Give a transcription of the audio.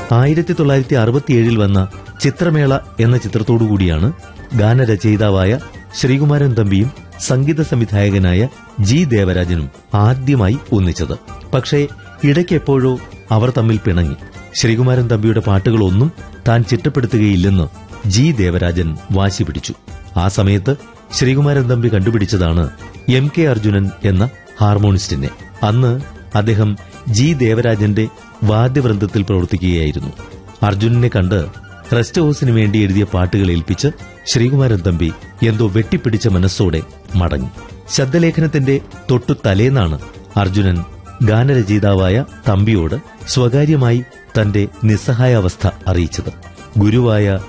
ആയിരത്തി തൊള്ളായിരത്തി അറുപത്തിയേഴിൽ വന്ന ചിത്രമേള എന്ന ചിത്രത്തോടുകൂടിയാണ് ഗാനരചയിതാവായ ശ്രീകുമാരൻ തമ്പിയും സംഗീത സംവിധായകനായ ജി ദേവരാജനും ആദ്യമായി ഒന്നിച്ചത് പക്ഷേ ഇടയ്ക്കെപ്പോഴോ അവർ തമ്മിൽ പിണങ്ങി ശ്രീകുമാരൻ തമ്പിയുടെ പാട്ടുകളൊന്നും താൻ ചിട്ടപ്പെടുത്തുകയില്ലെന്ന് ജി ദേവരാജൻ വാശി പിടിച്ചു ആ സമയത്ത് ശ്രീകുമാരൻ തമ്പി കണ്ടുപിടിച്ചതാണ് എം കെ അർജുനൻ എന്ന ഹാർമോണിസ്റ്റിനെ അന്ന് അദ്ദേഹം ജി ദേവരാജന്റെ വാദ്യവൃന്ദത്തിൽ പ്രവർത്തിക്കുകയായിരുന്നു അർജുനനെ കണ്ട് റെസ്റ്റ് ഹൌസിന് വേണ്ടി എഴുതിയ പാട്ടുകൾ ഏൽപ്പിച്ച് ശ്രീകുമാരൻ തമ്പി എന്തോ വെട്ടിപ്പിടിച്ച മനസ്സോടെ മടങ്ങി ശബ്ദലേഖനത്തിന്റെ തൊട്ടു തലേന്നാണ് അർജുനൻ ഗാനരചയിതാവായ തമ്പിയോട് സ്വകാര്യമായി തന്റെ നിസ്സഹായാവസ്ഥ അറിയിച്ചത് ഗുരുവായ